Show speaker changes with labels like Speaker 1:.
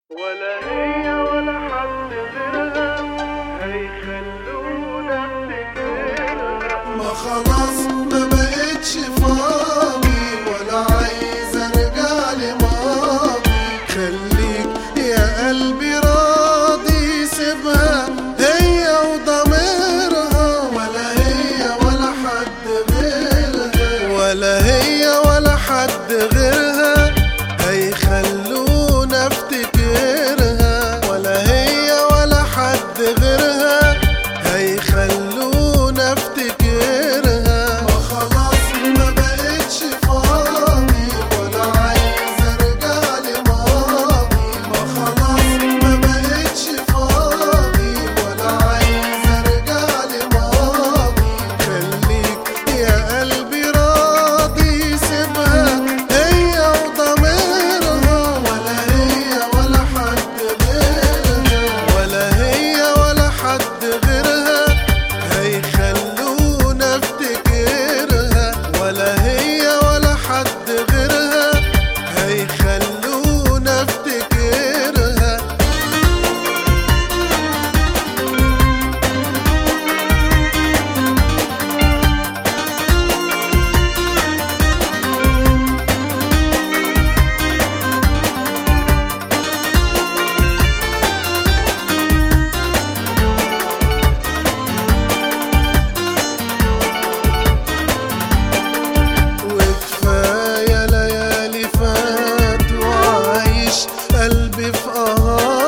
Speaker 1: ولا هي ولا حد غيرها هيخلونا نفتكرها
Speaker 2: ما خلاص ما بقتش فاضي ولا عايز ارجع لماضي خليك يا قلبي راضي سيبها هي وضميرها ولا هي ولا حد غيرها ولا هي ولا حد غيرها هيخلونا افتكرها ولا هي ولا حد غيرها هيخلونا افتكرها ما خلاص ما بقتش فاضي ولا عايز ارجع لماضي ما خلاص ما بقتش فاضي ولا عايز ارجع لماضي خليك يا قلبي راضي سيبها هي وضميرها ولا هي ولا حد غيرها ولا هي ولا حد غيرها هيخلونا افتكرها ولا هي ولا حد غيرها هيخلونا افتكرها وكفاية ليالي فات وعايش قلبي في قهار